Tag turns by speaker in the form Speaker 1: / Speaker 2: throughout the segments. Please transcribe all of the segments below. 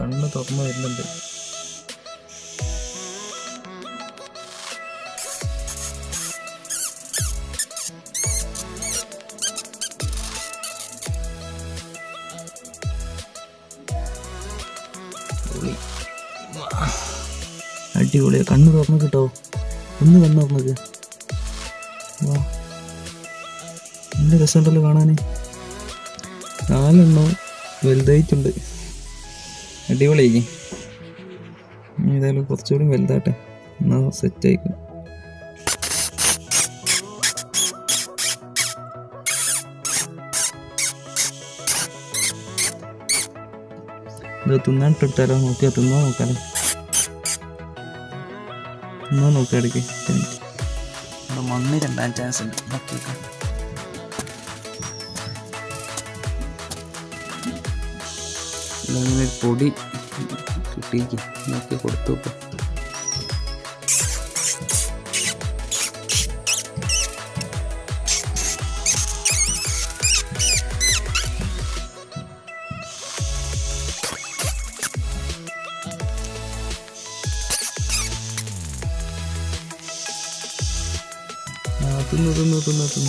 Speaker 1: കണ്ണ് തുറന്ന് വരുന്നുണ്ട് പൊളി. വാ. അടിപൊളി കണ്ണ് തുറന്ന് കിട്ടോ ഒന്ന് കണ്ണ് തുറന്നത് വാ നല്ല രസമുണ്ടല്ലോ കാണാന് നാലെണ്ണവും വലുതായിട്ടുണ്ട് അടിപൊളിയായി ഏതായാലും കുറച്ചുകൂടി വലുതാട്ടെ എന്നാ സെറ്റ് ആയിക്കും ഇത് തിന്നാണ്ടിട്ടാലോ നോക്കിയാ തിന്നോ നോക്കാലോ തിന്നോ നോക്കാം ഇടയ്ക്ക് മണ്ണ് രണ്ടാം ചാൻസ് ഉണ്ട് നോക്കിയേക്കാം ഇതങ്ങനെ പൊടി കിട്ടിയേക്ക് നോക്കി കൊടുത്തു നോക്കാം ആ, തിന്നു തിന്നു തിന്നു തിന്നു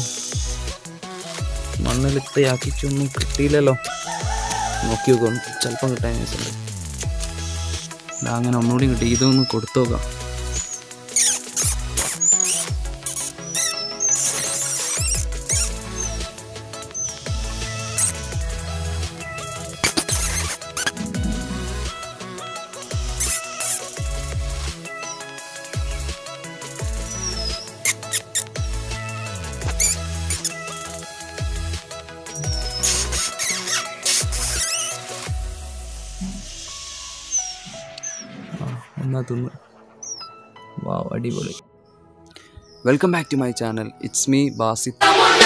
Speaker 1: മണ്ണിലിത്തയാക്കിച്ചൊന്നും കിട്ടിയില്ലല്ലോ നോക്കി നോക്കാം ചിലപ്പം കിട്ടാൻ ചാൻസ് ഉണ്ട് ഇതാ അങ്ങനെ ഒന്നുകൂടി കിട്ടി ഇതൊന്ന് കൊടുത്തു നോക്കാം ആ എന്നാ തിന്ന് വാ അടിപൊളി welcome back to my channel it's me Basith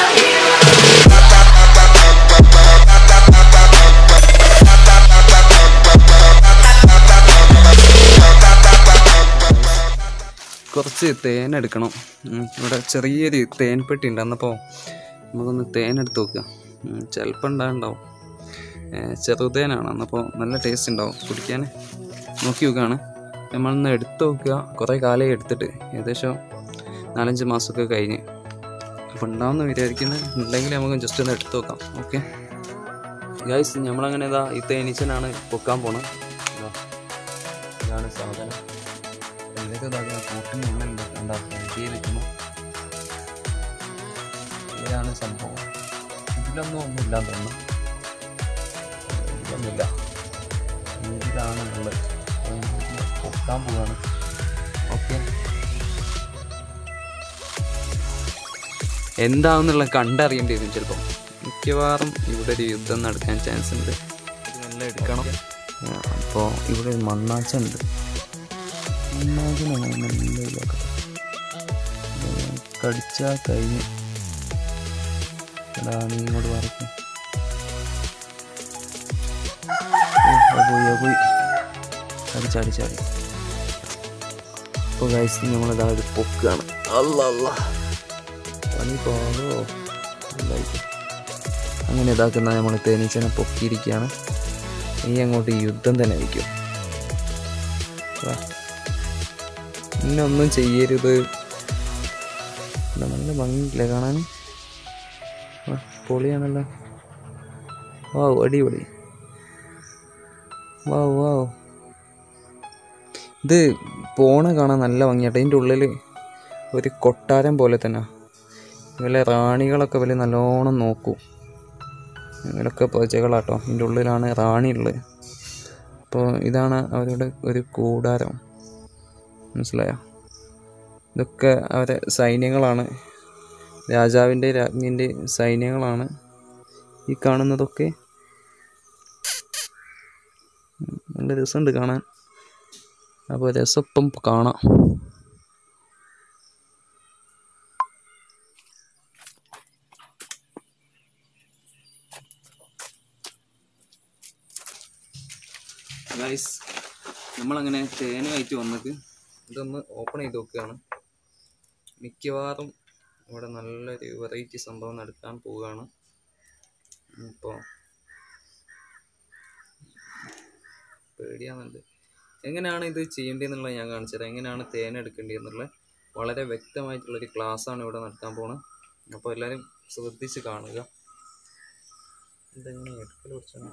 Speaker 1: കുറച്ച് തേൻ എടുക്കണം ഉം, ഇവിടെ ചെറിയൊരു തേൻ പെട്ടി ഉണ്ട് അന്നപ്പോൾ നമുക്കൊന്ന് തേൻ എടുത്ത് നോക്കുക ചിലപ്പോൾ ഉണ്ടാകുണ്ടാവും ചെറുതേനാണ് അന്നപ്പോൾ നല്ല ടേസ്റ്റ് ഉണ്ടാവും കുടിക്കാൻ നോക്കി നോക്കുകയാണ് നമ്മളൊന്ന് എടുത്ത് നോക്കുക കുറേ കാലമായി എടുത്തിട്ട് ഏകദേശം നാലഞ്ച് മാസമൊക്കെ കഴിഞ്ഞ് അപ്പോൾ ഉണ്ടാവുന്ന വിചാരിക്കുന്നത് ഉണ്ടെങ്കിൽ നമുക്ക് ജസ്റ്റ് ഒന്ന് എടുത്ത് നോക്കാം ഓക്കെ ഗൈസ് നമ്മളങ്ങനെ ഇതാ ഈ തേനീച്ചനാണ് പൊക്കാൻ പോണത് ഇതാ. ഇതാണ് സാധനം ഇതിലേക്ക് ഇതാ കൂട്ടിനുള്ളിലുണ്ട് എന്താ റെഡി നിൽക്കുന്നു ഇതാണ് സംഭവം ഇതിലൊന്നും ഒന്നുമില്ല തോന്നുന്നു ഇതിലൊന്നുമില്ല ഇതിലാണ് ഉള്ളത് പൊക്കാൻ പോവാണ് ഓക്കെ എന്താണെന്നുള്ള കണ്ടറിയേണ്ടി വരും ചിലപ്പം മിക്കവാറും ഇവിടെ ഒരു യുദ്ധം നടക്കാൻ ചാൻസ് ഉണ്ട് ഇത് നല്ല എടുക്കണം അപ്പോൾ ഇവിടെ ഒരു മണ്ണാച്ച ഉണ്ട് മണ്ണാച്ചിനാണ് നല്ല ഇതാക്കട്ടെ കടിച്ചാൽ കഴിഞ്ഞ് അതാണ് ഇങ്ങോട്ട് വരയ്ക്കും പോയി അത് പോയി അടിച്ചടിച്ചാടി അപ്പോൾ കഴിച്ച് നമ്മളിതാ ഇത് പൊക്കുകയാണ് അല്ല അല്ല പണി പാടോ ഇതായിട്ട് അങ്ങനെ ഇതാക്കുന്ന നമ്മൾ തേനീച്ചനെ പൊക്കിയിരിക്കുകയാണ് ഇനി അങ്ങോട്ട് യുദ്ധം തന്നെ വയ്ക്കും വാ. ഇന്നെ ഒന്നും ചെയ്യരുത് എന്താ നല്ല ഭംഗിയില്ലേ കാണാൻ വാ, പൊളിയാണല്ലോ വാവ് അടിപൊളി വാവ് വാവ് ഇത് പോണ കാണാൻ നല്ല ഭംഗിയാട്ടോ ഇതിൻ്റെ ഉള്ളിൽ ഒരു കൊട്ടാരം പോലെ തന്നെ ഇവലെ റാണികളൊക്കെ ഇവര് നല്ലോണം നോക്കും ഇവരൊക്കെ പ്രജകളാട്ടോ ഇതിൻ്റെ ഉള്ളിലാണ് റാണി ഉള്ളത് അപ്പോൾ ഇതാണ് അവരുടെ ഒരു കൂടാരം മനസ്സിലായോ ഇതൊക്കെ അവരെ സൈന്യങ്ങളാണ് രാജാവിൻ്റെ രാജ്ഞിൻ്റെ സൈന്യങ്ങളാണ് ഈ കാണുന്നതൊക്കെ ഉം, നല്ല രസമുണ്ട് കാണാൻ അപ്പോൾ രസപ്പം കാണാം ഗൈസ് നമ്മളങ്ങനെ തേനുമായിട്ട് വന്നത് ഇതൊന്ന് ഓപ്പൺ ചെയ്ത് നോക്കുകയാണ് മിക്കവാറും ഇവിടെ നല്ലൊരു വെറൈറ്റി സംഭവം നടക്കാൻ പോവുകയാണ് ഇപ്പോൾ പേടിയാവുന്നുണ്ട് എങ്ങനെയാണ് ഇത് ചെയ്യേണ്ടതെന്നുള്ളത് ഞാൻ കാണിച്ചു തരാം എങ്ങനെയാണ് തേൻ എടുക്കേണ്ടതെന്നുള്ളത് വളരെ വ്യക്തമായിട്ടുള്ളൊരു ക്ലാസ്സാണ് ഇവിടെ നടക്കാൻ പോണത് അപ്പോൾ എല്ലാവരും ശ്രദ്ധിച്ച് കാണുക ഇതെങ്ങനെ എടുക്കൽ കുറച്ചാണ്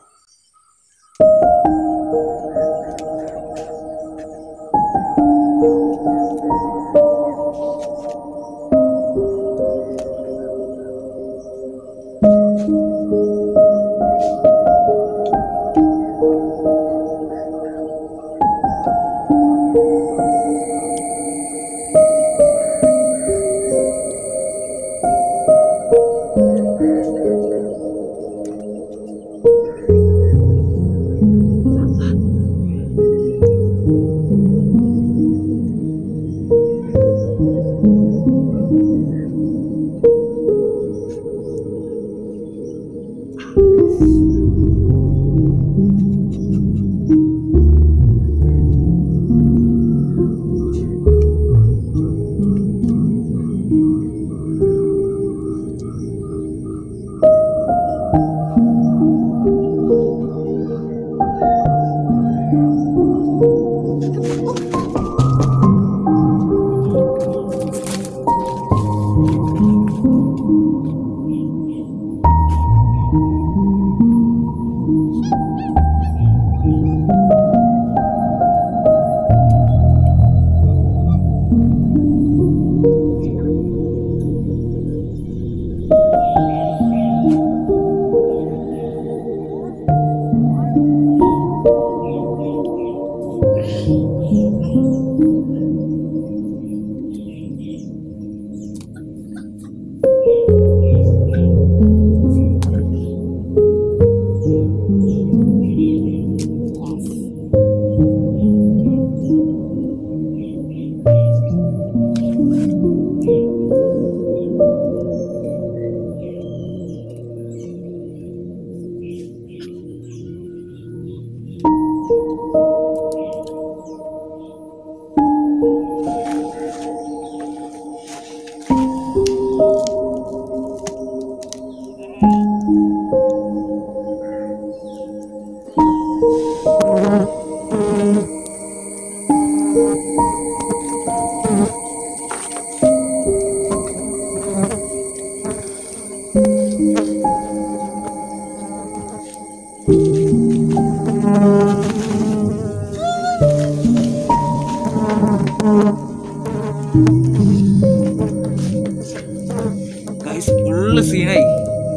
Speaker 1: ഗൈസ് ഫുള്ള് സീനായി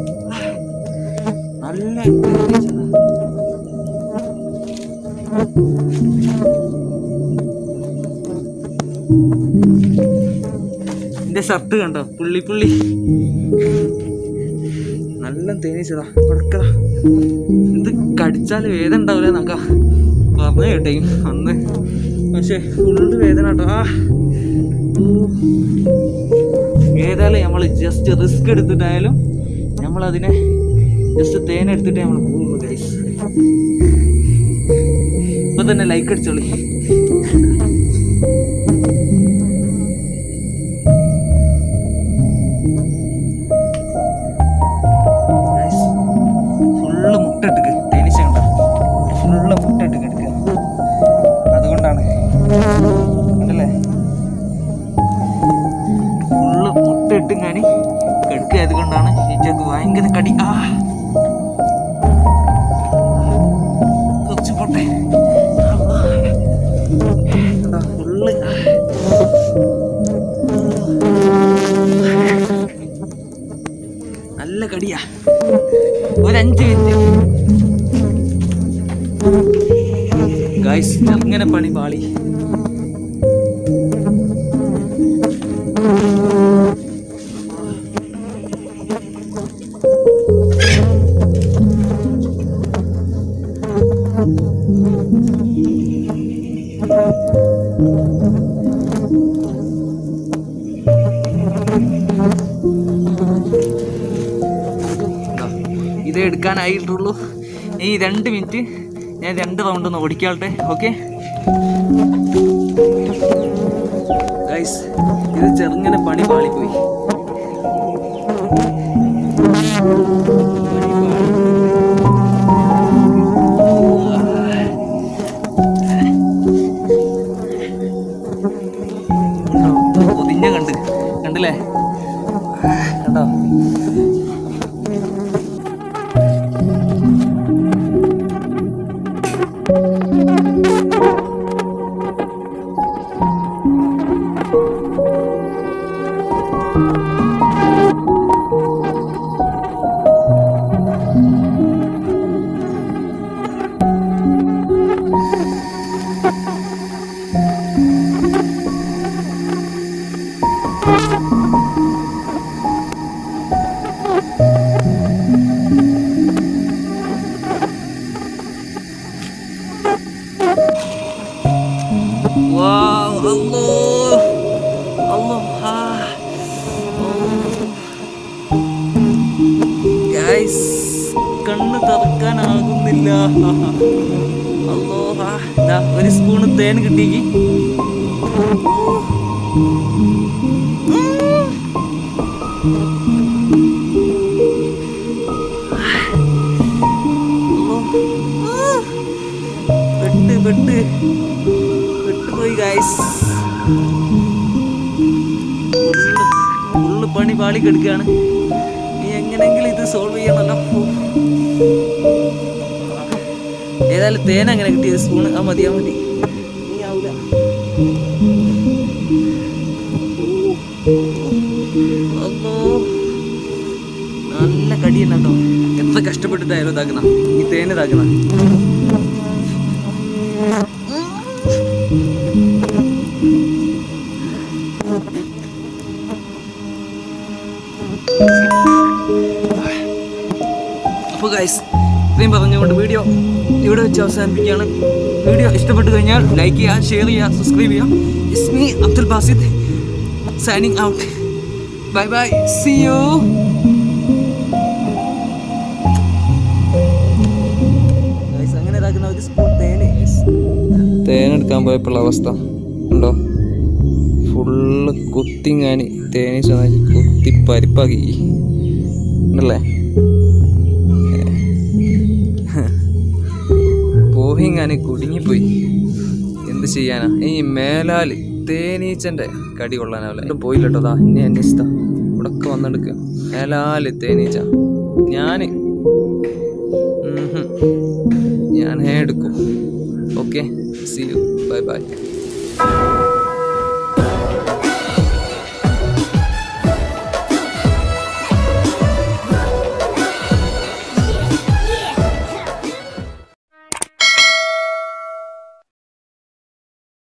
Speaker 1: നല്ല തേനീച്ചതാ. എന്റെ ഷർട്ട് കണ്ടോ പുള്ളി പുള്ളി നല്ല തേനീച്ചതാ കൊടുക്കടാ ഇത് കടിച്ചാൽ വേദന ഉണ്ടാവില്ല നോക്ക പറഞ്ഞു കേട്ടേ അന്ന് പക്ഷെ ഫുള്ള് വേദന കേട്ടോ ആ ഓ. ഏതായാലും നമ്മൾ ജസ്റ്റ് റിസ്ക് എടുത്തിട്ടായാലും നമ്മൾ അതിനെ ജസ്റ്റ് തേൻ എടുത്തിട്ട് നമ്മൾ പോകുന്നു ഗൈസ് ഇപ്പൊ തന്നെ ലൈക്ക് അടിച്ചോളി ഫുള്ള് മുട്ടിട്ട് തേനീച്ച കണ്ടോ ഫുള്ള് മുട്ടിട്ട് കിടക്കുക അതുകൊണ്ടാണ് കണ്ടല്ലേ ഫുള്ള് മുട്ടിട്ട് ഞാൻ കിടക്കുക അതുകൊണ്ടാണ് ഈച്ചക്ക് ഭയങ്കര കടി ആ കുറച്ച് പോട്ടെ ഫുള്ള് നല്ല കടിയാ ഒരഞ്ച് മിനിറ്റ് ഗായ്സ് ചെറുങ്ങനെ പണി പാളി ദാ, ഇത് എടുക്കാനായിട്ടുള്ളൂ ഈ രണ്ട് മിനിറ്റ് ഞാൻ രണ്ട് റൗണ്ട് ഒന്ന് ഓടിക്കാട്ടെ ഓക്കെ ഗൈസ് ഇത് ചെറുങ്ങനെ പണി പാളിപ്പോയി കണ്ടില്ലേ കണ്ടോ Wow, Allah. Allah. Ah. Guys കണ്ണ് തുറക്കാനാകുന്നില്ല അല്ലോ ആ ദാ ഒരു സ്പൂണ് തേൻ കിട്ടിക്ക് പെട്ട് പെട്ട് പെട്ടുപോയി ഗൈസ് ഫുള്ള് ഫുള്ള് പണി പാളി കിടക്കുകയാണ് നീ എങ്ങനെങ്കിലും ഇത് സോൾവ് ചെയ്യണമല്ലോ ഹോ. ഏതായാലും തേൻ അങ്ങനെ കിട്ടിയത് സ്പൂണ് ആ മതി ആ മതി നീ ആവൂല അല്ലോ നല്ല കടി തന്നെ കേട്ടോ എത്ര കഷ്ടപ്പെട്ടിട്ടായാലും ഇതാക്കുന്ന ഈ തേൻ ഇതാക്കുന്ന അപ്പോൾ ഗൈസ് ഇത്രയും പറഞ്ഞുകൊണ്ട് വീഡിയോ ഇവിടെ വെച്ച് അവസാനിപ്പിക്കുകയാണ് വീഡിയോ ഇഷ്ടപ്പെട്ടു കഴിഞ്ഞാൽ ലൈക്ക് ചെയ്യുക ഷെയർ ചെയ്യുക സബ്സ്ക്രൈബ് ചെയ്യുക it's me Abdul Basid signing out bye bye see you അങ്ങനെ ഇതാക്കുന്ന ഒരു സ്പൂൺ തേന് തേനെടുക്കാൻ പോയപ്പോഴുള്ള അവസ്ഥ ഉണ്ടോ ഫുള്ള് കുത്തിങ്ങാനി തേനീച്ച കുത്തി പരിപ്പാക്കി ഉണ്ടല്ലേ പോയിങ്ങാനി കുടുങ്ങിപ്പോയി എന്ത് ചെയ്യാനാ ഈ മേലാല് തേനീച്ചന്റെ കടി കൊള്ളാനാവില്ല ഇവിടെ പോയില്ല കേട്ടോ ദാ ഇനി അന്വേഷിച്ച ഇവിടെ ഒക്കെ വന്നെടുക്കുക മേലാല് തേനീച്ച ഞാന് ഉംഹും. ഞാനേ എടുക്കും okay see you bye by